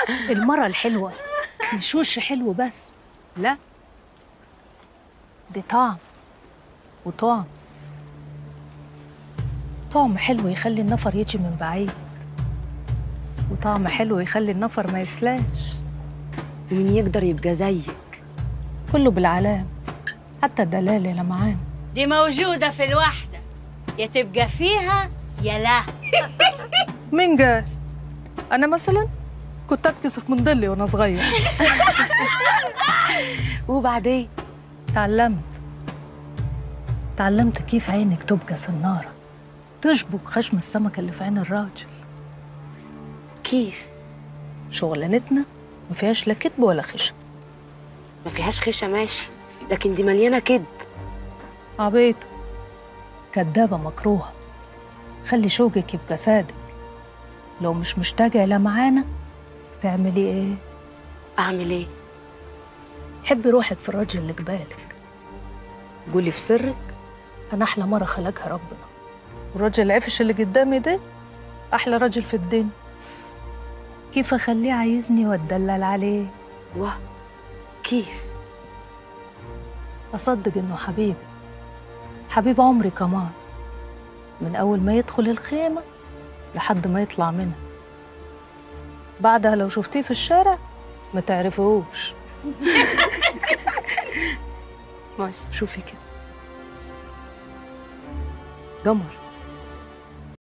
المرة الحلوة مش وش حلو بس لا دي طعم وطعم طعم حلو يخلي النفر يجي من بعيد وطعم حلو يخلي النفر ما يسلاش ومين يقدر يبقى زيك كله بالعلام حتى الدلالة لمعان دي موجودة في الوحدة يا تبقى فيها يا لا مين قال؟ أنا مثلا كنت أتكسف من ضلي وأنا صغير وبعدين تعلمت تعلمت كيف عينك تبقى سنارة تشبك خشم السمكة اللي في عين الراجل كيف شغلانتنا ما فيهاش لا كذب ولا خشم ما فيهاش خشة ماشي لكن دي مليانة كذب عبيطة كدابة مكروهة خلي شوقك يبقى صادق لو مش مشتاقة إلى معانا تعملي إيه؟ أعمل إيه؟ حبي روحك في الراجل اللي قبالك قولي في سرك أنا أحلى مرة خلقها ربنا والراجل العفش اللي قدامي ده أحلى راجل في الدنيا كيف أخليه عايزني وأتدلل عليه واه كيف؟ أصدق إنه حبيبي حبيب عمري كمان من أول ما يدخل الخيمة لحد ما يطلع منها بعدها لو شفتيه في الشارع ما تعرفيهوش ماشي شوفي كده قمر